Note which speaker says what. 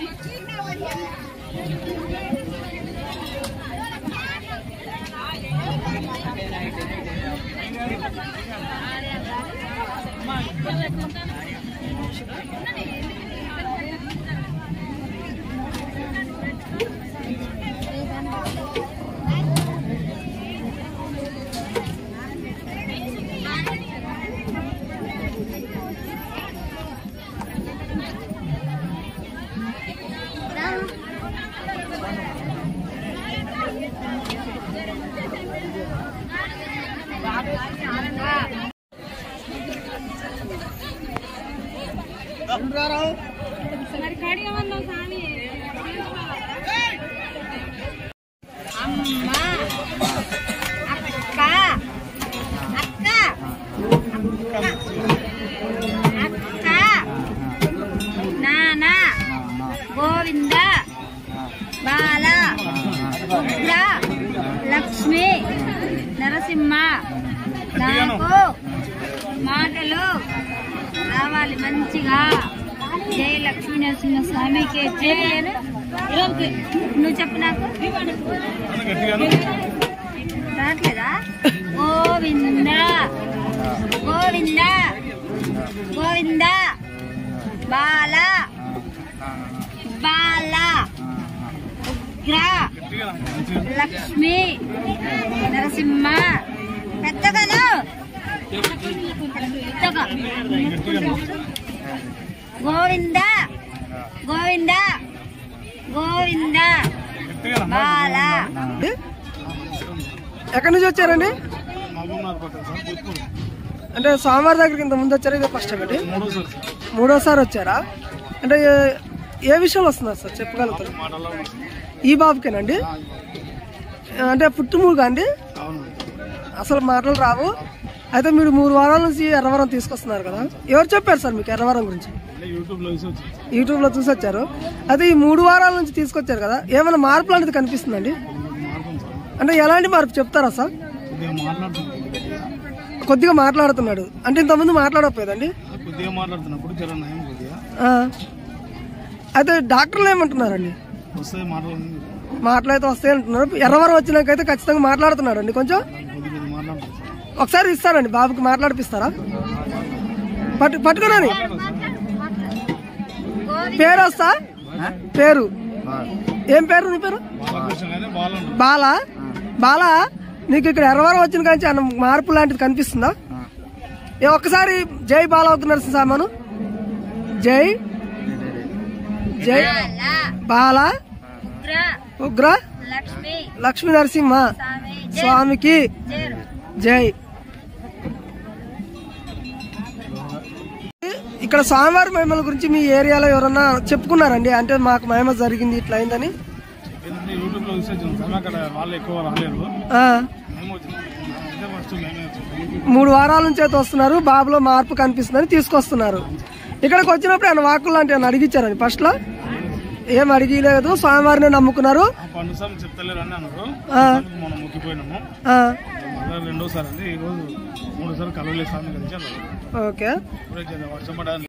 Speaker 1: మరి కడిగమన్నావు స్వామి అమ్మ అక్క అక్క అక్క నాన్న గోవింద బాల ఉగ్ర లక్ష్మి నరసింహ నాకు మాటలు రావాలి మంచిగా జై లక్ష్మీ నరసింహ స్వామికి జై నువ్వు చెప్పు నాకు రావట్లేదా గోవింద గోవింద గోవింద బాల బాల ఉగ్ర లక్ష్మి నరసింహ పెద్దగాను పెద్దగా గోవింద గోవింద గోవింద బాల
Speaker 2: ఎక్కడి నుంచి వచ్చారండి అంటే సోమవారం దగ్గరికి ఇంత ముందు వచ్చారా ఇదే ఫస్ట్ టైం అండి మూడోసారి వచ్చారా అంటే ఏ- ఏ విషయంలో వస్తున్నారు సార్ చెప్పగలుగుతారు ఈ బాబుకేనండి అంటే పుట్టుమూరుగా అండి అసలు మాటలు రావు అయితే మీరు మూడు వారాల నుంచి ఎర్రవరం తీసుకొస్తున్నారు కదా ఎవరు చెప్పారు సార్ మీకు ఎర్రవరం గురించి యూట్యూబ్ లో చూసి వచ్చారు అయితే ఈ మూడు వారాల నుంచి తీసుకొచ్చారు కదా ఏమైనా మార్పులు అనేది కనిపిస్తుందండి అంటే ఎలాంటి మార్పు చెప్తారా సార్ కొద్దిగా మాట్లాడుతున్నాడు అంటే ఇంతకుముందు మాట్లాడకపోయేదండి
Speaker 3: కొద్దిగా మాట్లాడుతున్నప్పుడు జ్వరం నయం కొద్దిగా
Speaker 2: ఆ. అయితే డాక్టర్లు ఏమంటున్నారండి
Speaker 3: వస్తే మాట్లాడుతుంది
Speaker 2: మాటలైతే వస్తాయి అంటున్నారు ఎర్రవరం వచ్చినాకైతే ఖచ్చితంగా మాట్లాడుతున్నాడు అండి కొంచెం
Speaker 3: కొద్ది కొద్ది మాట్లాడుతుంది
Speaker 2: ఒకసారి ఇస్తారండి బాబుకి మాట్లాడిపిస్తారా పట్టు పట్టుకున్నాను పేరు వస్తా పేరు ఏం పేరు నీ పేరు
Speaker 3: బాలకృష్ణ కానీ బాగుంటుంది
Speaker 2: బాలా బాలా నీకు ఇక్కడ ఎర్రవరం వచ్చిన కానీ అన్న మార్పు లాంటిది కనిపిస్తుందా ఏ ఒక్కసారి జై బాల నరసింహ సామాను జై జై
Speaker 1: బాల
Speaker 2: బాల
Speaker 1: ఉగ్ర
Speaker 2: ఉగ్ర
Speaker 1: లక్ష్మి
Speaker 2: లక్ష్మీ నరసింహ
Speaker 1: స్వామి జై
Speaker 2: స్వామికి
Speaker 1: జై
Speaker 2: జై ఇక్కడ స్వామివారి మహిమల గురించి మీ ఏరియాలో ఎవరన్నా చెప్పుకున్నారండి అంటే మాకు మహిమ జరిగింది ఇట్లా అయిందని
Speaker 3: ఏంటంటే యూట్యూబ్ లో చూసే సమయం అక్కడ వాళ్ళు ఎక్కువ రాలేరు
Speaker 2: ఆ,
Speaker 3: మేము వచ్చినాం ఇదే ఫస్ట్ మేమే వచ్చాం
Speaker 2: మూడు వారాల నుంచి అయితే వస్తున్నారు బాబులో మార్పు కనిపిస్తుందని తీసుకొస్తున్నారు ఇక్కడికి వచ్చినప్పుడు ఆయన వాకులు లాంటి ఏమైనా అడిగిచ్చారండి ఫస్ట్ లో ఏం అడిగిలేదు స్వామివారిని నమ్ముకున్నారు
Speaker 3: ఆ పండు సార్లు చెప్తలేరు అని అన్నారు
Speaker 2: ఆ,
Speaker 3: దానికి మనం మొక్కిపోయినాము
Speaker 2: ఆ,
Speaker 3: మళ్ళీ రెండోసారి అండి ఈ రోజు మూడోసారి కలవలేదు స్వామి కలిసి అన్నారు
Speaker 2: ఓకే
Speaker 3: ఇప్పుడే జర వర్షం పడాలి